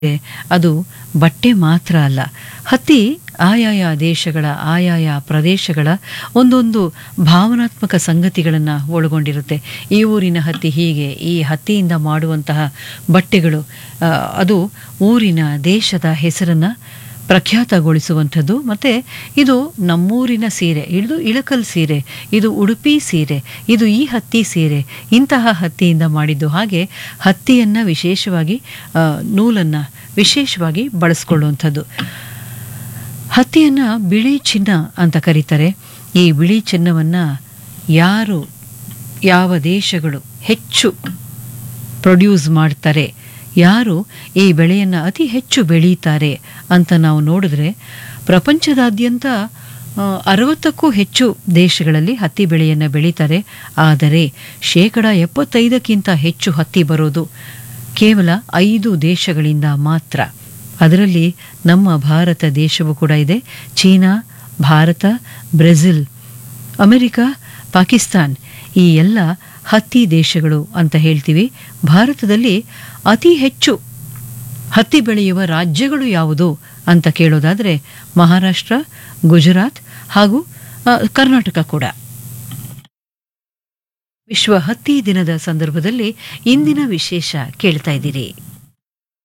ಅದು ಬಟ್ಟೆ ಮಾತ್ರ ಅಲ್ಲ ಹತ್ತಿ ಆಯಾಯ ದೇಶಗಳ ಆಯಾಯ ಪ್ರದೇಶಗಳ ಒಂದೊಂದು ಭಾವನಾತ್ಮಕ ಸಂಗತಿಗಳನ್ನು ಒಳಗೊಂಡಿರುತ್ತೆ ಈ ಊರಿನ ಹತ್ತಿ ಹೀಗೆ ಈ ಹತ್ತಿಯಿಂದ ಮಾಡುವಂತಹ ಬಟ್ಟೆಗಳು ಆ, ಅದು ಊರಿನ ದೇಶದ ಹೆಸರನ್ನು ಪ್ರಖ್ಯಾತಗೊಳಿಸುವಂಥದ್ದು ಮತ್ತು ಇದು ನಮ್ಮೂರಿನ ಸೀರೆ ಇದು ಇಳಕಲ್ ಸೀರೆ ಇದು ಉಡುಪಿ ಸೀರೆ ಇದು ಈ ಹತ್ತಿ ಸೀರೆ ಇಂತಹ ಹತ್ತಿಯಿಂದ ಮಾಡಿದ್ದು ಹಾಗೆ ಹತ್ತಿಯನ್ನು ವಿಶೇಷವಾಗಿ ಆ, ನೂಲನ್ನು ವಿಶೇಷವಾಗಿ ಬಳಸ್ಕೊಳ್ಳುವಂಥದ್ದು ಹತ್ತಿಯನ್ನು ಬಿಳಿ ಚಿನ್ನ ಅಂತ ಕರೀತಾರೆ ಈ ಬಿಳಿ ಚಿನ್ನವನ್ನು ಯಾರು ಯಾವ ದೇಶಗಳು ಹೆಚ್ಚು ಪ್ರೊಡ್ಯೂಸ್ ಮಾಡ್ತಾರೆ ಯಾರು ಈ ಬೆಳೆಯನ್ನು ಅತಿ ಹೆಚ್ಚು ಬೆಳೀತಾರೆ ಅಂತ ನಾವು ನೋಡಿದ್ರೆ ಪ್ರಪಂಚದಾದ್ಯಂತ ಆ, ಅರವತ್ತಕ್ಕೂ ಹೆಚ್ಚು ದೇಶಗಳಲ್ಲಿ ಹತ್ತಿ ಬೆಳೆಯನ್ನು ಬೆಳೀತಾರೆ ಆದರೆ ಶೇಕಡ ಎಪ್ಪತ್ತೈದಕ್ಕಿಂತ ಹೆಚ್ಚು ಹತ್ತಿ ಬರೋದು ಕೇವಲ ಐದು ದೇಶಗಳಿಂದ ಮಾತ್ರ ಅದರಲ್ಲಿ ನಮ್ಮ ಭಾರತ ದೇಶವೂ ಕೂಡ ಇದೆ China Bharata Brazil America Pakistan ಈ ಎಲ್ಲ ಹತ್ತಿ ದೇಶಗಳು ಅಂತ ಹೇಳ್ತೀವಿ ಭಾರತದಲ್ಲಿ ಅತಿ ಹೆಚ್ಚು ಹತ್ತಿ ಬೆಳೆಯುವ ರಾಜ್ಯಗಳು ಯಾವುದು ಅಂತ ಕೇಳೋದಾದರೆ ಮಹಾರಾಷ್ಟ್ರ ಗುಜರಾತ್ ಹಾಗೂ ಆ, ಕರ್ನಾಟಕ ಕೂಡ ವಿಶ್ವ ಹತ್ತಿ ದಿನದ ಸಂದರ್ಭದಲ್ಲಿ ಇಂದಿನ ವಿಶೇಷ ಕೇಳ್ತಾ ಇದ್ದೀರಿ